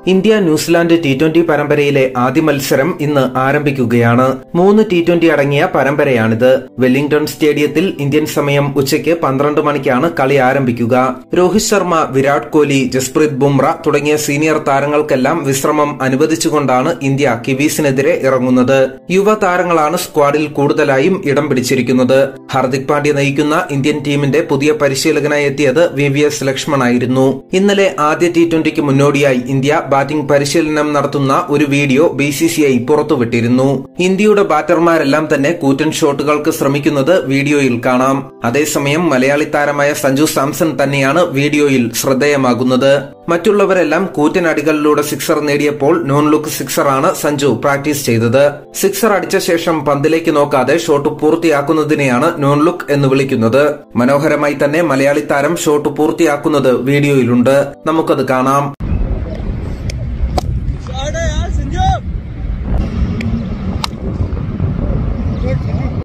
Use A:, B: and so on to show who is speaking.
A: India New Zealand T twenty പരമ്പരയിലെ ആദ്യ മത്സരം ഇന്ന് ആരംഭിക്കുകയാണ് മൂന്ന് ടി ട്വന്റി അടങ്ങിയ പരമ്പരയാണിത് വെല്ലിംഗ്ടൺ സ്റ്റേഡിയത്തിൽ ഇന്ത്യൻ സമയം ഉച്ചയ്ക്ക് പന്ത്രണ്ട് മണിക്കാണ് കളി ആരംഭിക്കുക രോഹിത് ശർമ്മ വിരാട് കോഹ്ലി ജസ്പ്രീത് ബുംറ തുടങ്ങിയ സീനിയർ താരങ്ങൾക്കെല്ലാം വിശ്രമം അനുവദിച്ചുകൊണ്ടാണ് ഇന്ത്യ കിവീസിനെതിരെ ഇറങ്ങുന്നത് യുവ താരങ്ങളാണ് സ്ക്വാഡിൽ കൂടുതലായും ഇടം പിടിച്ചിരിക്കുന്നത് ഹാർദിക് പാണ്ഡ്യ നയിക്കുന്ന ഇന്ത്യൻ ടീമിന്റെ പുതിയ പരിശീലകനായി എത്തിയത് വി വി എസ് ലക്ഷ്മണായിരുന്നു ഇന്നലെ ആദ്യ ടി ട്വന്റിക്ക് മുന്നോടിയായി ഇന്ത്യ ബാറ്റിംഗ് പരിശീലനം നടത്തുന്ന ഒരു video B C C I പുറത്തുവിട്ടിരുന്നു ഇന്ത്യയുടെ ബാറ്റർമാരെല്ലാം തന്നെ കൂറ്റൻ ഷോട്ടുകൾക്ക് ശ്രമിക്കുന്നത് വീഡിയോയിൽ കാണാം അതേസമയം മലയാളി താരമായ സഞ്ജു സാംസൺ തന്നെയാണ് വീഡിയോയിൽ ശ്രദ്ധേയമാകുന്നത് മറ്റുള്ളവരെല്ലാം കൂറ്റൻ അടികളിലൂടെ സിക്സർ നേടിയപ്പോൾ നോൺ ലുക്ക് സിക്സറാണ് സഞ്ജു പ്രാക്ടീസ് ചെയ്തത് സിക്സർ അടിച്ച ശേഷം പന്തിലേക്ക് നോക്കാതെ ഷോട്ട് പൂർത്തിയാക്കുന്നതിനെയാണ് നോൺ ലുക്ക് എന്ന് വിളിക്കുന്നത് മനോഹരമായി തന്നെ മലയാളി താരം ഷോട്ട് പൂർത്തിയാക്കുന്നത് വീഡിയോയിലുണ്ട് നമുക്കത് കാണാം